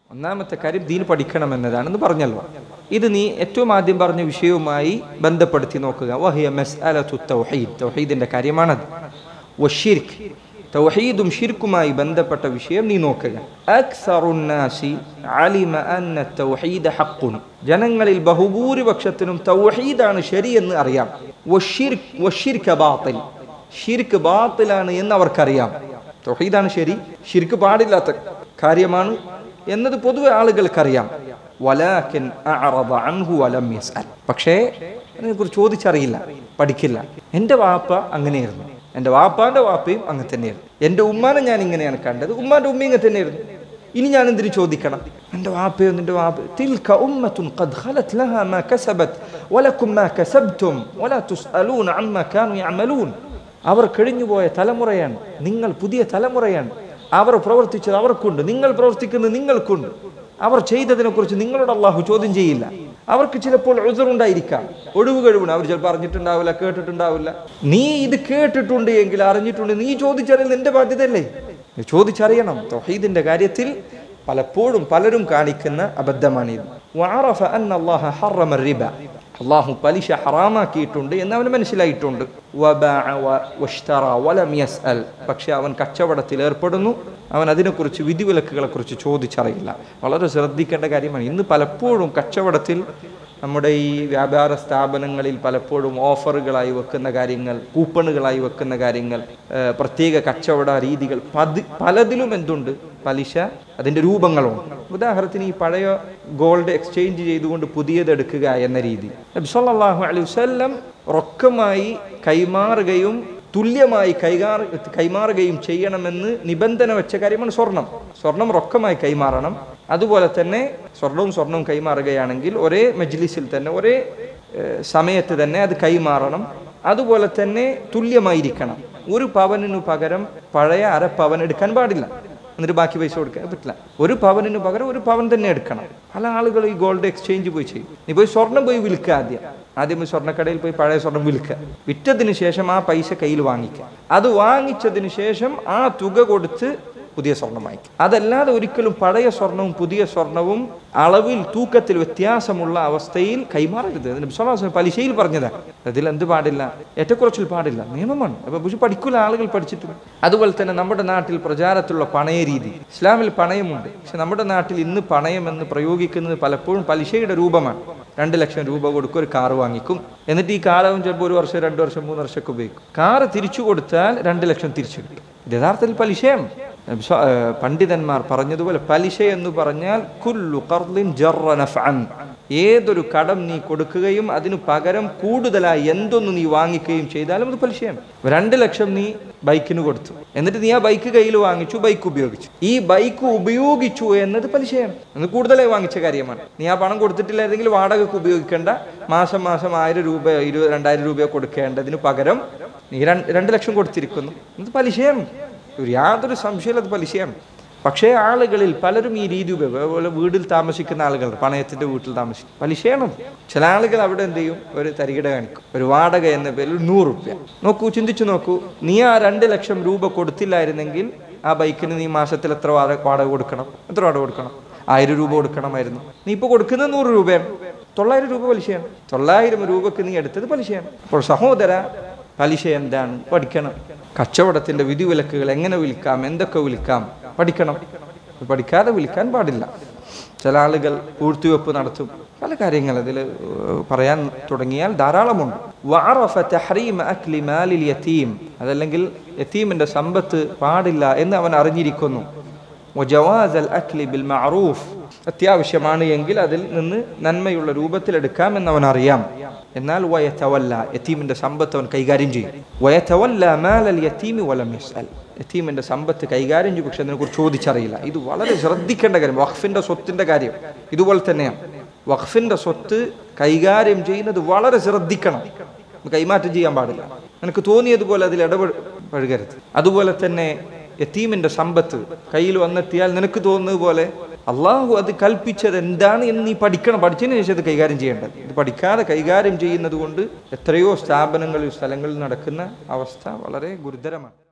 ഒന്നാമത്തെ കാര്യം ദീൻ പഠിക്കണം എന്നതാണെന്ന് പറഞ്ഞല്ലോ ഇത് നീ ഏറ്റവും ആദ്യം പറഞ്ഞ വിഷയവുമായി ബന്ധപ്പെടുത്തി നോക്കുക വഹിയ മസ്അലത്തു തൗഹീദ് തൗഹീദിന്റെ കാര്യമാണത് വഷിർക്ക് തൗഹീദും ഷിർക്കുമായി ബന്ധപ്പെട്ട വിഷയം നീ നോക്കുക അക്സറുന്നാസി അലിമ അന്ന തൗഹീദ ഹഖുൻ ജനങ്ങളിൽ ബഹുഭൂരിപക്ഷത്തിനും തൗഹീദാണ് ശരിയെന്ന് അറിയാം വഷിർക്ക് വഷിർക ബാത്തിൽ ഷിർക്ക് ബാത്തിലാണ് എന്ന് അവർക്കറിയാം തൗഹീദാണ് ശരി ഷിർക്ക് പാടില്ലാത്ത കാര്യമാണ് എന്നത് പൊതുവെ ആളുകൾക്കറിയാം വലാക്കിൻ അഅറദ അൻഹു വലം യസ്അൽ പക്ഷേ അതിനെക്കുറിച്ച് ചോദിച്ചറിയില്ല പഠിക്കില്ല എൻ്റെ വാപ്പ അങ്ങനെയായിരുന്നു എൻ്റെ വാപ്പാൻ്റെ വാപ്പയും അങ്ങനെ തന്നെയായിരുന്നു എൻ്റെ ഉമ്മാനെ ഞാൻ ഇങ്ങനെയാണ് കണ്ടത് ഉമ്മാൻ്റെ ഉമ്മ ഇങ്ങനെ തന്നെയായിരുന്നു ഇനി ഞാൻ എന്തിനു ചോദിക്കണം എൻ്റെ വാപ്പയോ നിന്റെ വാപ്പ തിൽക ഉമ്മത്തുൻ ഖദ് ഖലത് ലഹാ മാ കസബത് വലക്കും മാ കസബ്തും വലാ തുസ്അലൂന അമ്മാ കാനു യഅമലൂൻ അവർ കഴിഞ്ഞുപോയ തലമുറയാണ് നിങ്ങൾ പുതിയ തലമുറയാണ് അവർ പ്രവർത്തിച്ചത് അവർക്കുണ്ട് നിങ്ങൾ പ്രവർത്തിക്കുന്നത് നിങ്ങൾക്കുണ്ട് അവർ ചെയ്തതിനെ കുറിച്ച് നിങ്ങളോട് അള്ളാഹു ചോദ്യം ചെയ്യില്ല അവർക്ക് ചിലപ്പോൾ ഉസറുണ്ടായിരിക്കാം ഒഴിവ് കഴിവുണ്ട് അവർ ചിലപ്പോൾ അറിഞ്ഞിട്ടുണ്ടാവില്ല കേട്ടിട്ടുണ്ടാവില്ല നീ ഇത് കേട്ടിട്ടുണ്ട് എങ്കിൽ അറിഞ്ഞിട്ടുണ്ട് നീ ചോദിച്ചറിയൽ നിന്റെ ബാധ്യതയല്ലേ നീ ചോദിച്ചറിയണം തൗഹീദിന്റെ കാര്യത്തിൽ പലപ്പോഴും പലരും കാണിക്കുന്ന അബദ്ധമാണിത് വഅറഫ അന്ന അല്ലാഹ ഹറമ റിബ അള്ളാഹു പലിശ ഹറാമാക്കിയിട്ടുണ്ട് എന്ന് അവന് മനസ്സിലായിട്ടുണ്ട് വബാഅ വ- വഷ്തറ വലം യസ്അൽ പക്ഷെ അവൻ കച്ചവടത്തിൽ ഏർപ്പെടുന്നു അവൻ അതിനെക്കുറിച്ച് വിധിവിലക്കുകളെക്കുറിച്ച് ചോദിച്ചറിയില്ല വളരെ ശ്രദ്ധിക്കേണ്ട കാര്യമാണ് ഇന്ന് പലപ്പോഴും കച്ചവടത്തിൽ നമ്മുടെ ഈ വ്യാപാര സ്ഥാപനങ്ങളിൽ പലപ്പോഴും ഓഫറുകളായി വെക്കുന്ന കാര്യങ്ങൾ കൂപ്പണുകളായി വെക്കുന്ന കാര്യങ്ങൾ ഏഹ് പ്രത്യേക കച്ചവട രീതികൾ പതി പലതിലും എന്തുണ്ട് പലിശ അതിൻ്റെ രൂപങ്ങളുണ്ട് ഉദാഹരണത്തിന് ഈ പഴയ ഗോൾഡ് എക്സ്ചേഞ്ച് ചെയ്തുകൊണ്ട് പുതിയത് എടുക്കുക എന്ന രീതി നബി സല്ലല്ലാഹു അലൈഹി വസല്ലം റൊക്കമായി കൈമാറുകയും തുല്യമായി കൈകാർ കൈമാറുകയും ചെയ്യണമെന്ന് നിബന്ധന വെച്ച കാര്യമാണ് സ്വർണം സ്വർണം റൊക്കമായി കൈമാറണം അതുപോലെ തന്നെ സ്വർണവും സ്വർണവും കൈമാറുകയാണെങ്കിൽ ഒരേ മജ്ലിസിൽ തന്നെ ഒരേ ഏഹ്, സമയത്ത് തന്നെ അത് കൈമാറണം അതുപോലെ തന്നെ തുല്യമായിരിക്കണം ഒരു പവനിനു പകരം പഴയ അര പവൻ എടുക്കാൻ പാടില്ല എന്നിട്ട് ബാക്കി പൈസ കൊടുക്കാൻ പറ്റില്ല ഒരു പവനിന് പകരം ഒരു പവൻ തന്നെ എടുക്കണം പല ആളുകൾ ഈ ഗോൾഡ് എക്സ്ചേഞ്ച് പോയി ചെയ്യും നീ പോയി സ്വർണം പോയി വിൽക്കുക ആദ്യം ആദ്യം പോയി സ്വർണ്ണക്കടയിൽ പോയി പഴയ സ്വർണം വിൽക്കുക വിറ്റതിന് ശേഷം ആ പൈസ കയ്യിൽ വാങ്ങിക്കുക അത് വാങ്ങിച്ചതിന് ശേഷം ആ തുക കൊടുത്ത് പുതിയ സ്വർണം വാങ്ങിക്കും അതല്ലാതെ ഒരിക്കലും പഴയ സ്വർണവും പുതിയ സ്വർണവും അളവിൽ തൂക്കത്തിൽ വ്യത്യാസമുള്ള അവസ്ഥയിൽ കൈമാറരുത് അതിന് വിശ്വാസം പലിശയിൽ പറഞ്ഞതാ അതിൽ എന്ത് പാടില്ല ഏറ്റക്കുറച്ചിൽ പാടില്ല നിയമമാണ് അപ്പൊ പക്ഷെ പഠിക്കൂല ആളുകൾ പഠിച്ചിട്ടില്ല അതുപോലെ തന്നെ നമ്മുടെ നാട്ടിൽ പ്രചാരത്തിലുള്ള പണയ രീതി ഇസ്ലാമിൽ പണയമുണ്ട് പക്ഷെ നമ്മുടെ നാട്ടിൽ ഇന്ന് പണയം എന്ന് പ്രയോഗിക്കുന്നത് പലപ്പോഴും പലിശയുടെ രൂപമാണ് രണ്ട് ലക്ഷം രൂപ കൊടുക്കും ഒരു കാറ് വാങ്ങിക്കും എന്നിട്ട് ഈ കാലവും ചിലപ്പോൾ ഒരു വർഷം രണ്ട് വർഷം മൂന്ന് വർഷമൊക്കെ ഉപയോഗിക്കും കാറ് തിരിച്ചു കൊടുത്താൽ രണ്ട് ലക്ഷം തിരിച്ചു കിട്ടും ഇത് യഥാർത്ഥത്തിൽ പലിശയാണ് സ്വ- ഏഹ് പണ്ഡിതന്മാർ പറഞ്ഞതുപോലെ പലിശ എന്ന് പറഞ്ഞാൽ കുല്ലു ഖർദിൻ ജറ നഫ്അൻ ഏതൊരു കടം നീ കൊടുക്കുകയും അതിനു പകരം കൂടുതലായി എന്തൊന്ന് നീ വാങ്ങിക്കുകയും ചെയ്താലും അത് പലിശയാണ് രണ്ട് ലക്ഷം നീ ബൈക്കിന് കൊടുത്തു എന്നിട്ട് നീ ആ ബൈക്ക് കയ്യിൽ വാങ്ങിച്ചു ബൈക്ക് ഉപയോഗിച്ചു ഈ ബൈക്ക് ഉപയോഗിച്ചു എന്നത് പലിശയാണ് എന്ന് കൂടുതലായി വാങ്ങിച്ച കാര്യമാണ് നീ ആ പണം കൊടുത്തിട്ടില്ലായിരുന്നെങ്കിൽ വാടകയ്ക്ക് ഉപയോഗിക്കേണ്ട മാസം മാസം ആയിരം രൂപ ഇരുപത് രണ്ടായിരം രൂപയോ കൊടുക്കേണ്ടതിന് പകരം നീ രണ്ട് രണ്ട് ലക്ഷം കൊടുത്തിരിക്കുന്നു ഇത് പലിശയാണ് ഒരു യാതൊരു സംശയമില്ല അത് പലിശയാണ് പക്ഷേ ആളുകളിൽ പലരും ഈ രീതി ഉപയോഗം അതുപോലെ വീട്ടിൽ താമസിക്കുന്ന ആളുകൾ പണയത്തിന്റെ വീട്ടിൽ താമസിക്കും പലിശയാണ് ചില ആളുകൾ അവിടെ എന്ത് ചെയ്യും ഒരു തരികിട കാണിക്കും ഒരു വാടക എന്ന പേരിൽ നൂറ് റുപ്യ നോക്കൂ ചിന്തിച്ചു നോക്കൂ നീ ആ രണ്ട് ലക്ഷം രൂപ കൊടുത്തില്ലായിരുന്നെങ്കിൽ ആ ബൈക്കിന് നീ മാസത്തിൽ എത്ര വാടക വാടക കൊടുക്കണം എത്ര വാടക കൊടുക്കണം ആയിരം രൂപ കൊടുക്കണമായിരുന്നു നീ ഇപ്പോൾ കൊടുക്കുന്നത് നൂറ് രൂപയാണ് തൊള്ളായിരം രൂപ പലിശയാണ് തൊള്ളായിരം രൂപക്ക് നീ എടുത്തത് പലിശയാണ് അപ്പോൾ സഹോദര പലിശ എന്താണ് പഠിക്കണം കച്ചവടത്തിന്റെ വിധിവിലക്കുകൾ എങ്ങനെ വിൽക്കാം എന്തൊക്കെ വിൽക്കാം പഠിക്കണം പഠിക്കാതെ വിൽക്കാൻ പാടില്ല ചില ആളുകൾ പൂഴ്ത്തിവെപ്പ് നടത്തും പല കാര്യങ്ങൾ അതിൽ പറയാൻ തുടങ്ങിയാൽ ധാരാളമുണ്ട് വഅറഫ തഹ്രീമ അക്ലി മാലിൽ യതീം അതല്ലെങ്കിൽ യതീമിന്റെ സമ്പത്ത് പാടില്ല എന്ന് അവൻ അറിഞ്ഞിരിക്കുന്നു വജവാസ് അൽ അക്ലി ബിൽ മഅറൂഫ് അത്യാവശ്യമാണ് എങ്കിൽ അതിൽ നിന്ന് നന്മയുള്ള രൂപത്തിൽ എടുക്കാം എന്ന് അവൻ അറിയാം എന്നാൽ വയതവല്ല യതീമിന്റെ സമ്പത്ത് അവൻ കൈകാര്യം ചെയ്യും വയതവല്ല മാലൽ യതീമി വലം യസ്അൽ യതീമിന്റെ സമ്പത്ത് കൈകാര്യം ചെയ്യും പക്ഷെ അതിനെക്കുറിച്ച് ചോദിച്ചറിയില്ല ഇത് വളരെ ശ്രദ്ധിക്കേണ്ട കാര്യം വഖഫിന്റെ സ്വത്തിന്റെ കാര്യം ഇതുപോലെ തന്നെയാണ് വഖഫിന്റെ സ്വത്ത് കൈകാര്യം ചെയ്യുന്നത് വളരെ ശ്രദ്ധിക്കണം കൈമാറ്റം ചെയ്യാൻ പാടില്ല നിനക്ക് തോന്നിയതുപോലെ അതിൽ ഇടപെഴകരുത് അതുപോലെ തന്നെ യത്തീമിന്റെ സമ്പത്ത് കയ്യിൽ വന്നെത്തിയാൽ നിനക്ക് തോന്നുന്നത് പോലെ അള്ളാഹു അത് കൽപ്പിച്ചത് എന്താണ് എന്ന് നീ പഠിക്കണം പഠിച്ചതിന് ശേഷം അത് കൈകാര്യം ചെയ്യേണ്ടത് ഇത് പഠിക്കാതെ കൈകാര്യം ചെയ്യുന്നത് കൊണ്ട് എത്രയോ സ്ഥാപനങ്ങളിൽ സ്ഥലങ്ങളിൽ നടക്കുന്ന അവസ്ഥ വളരെ ഗുരുതരമാണ്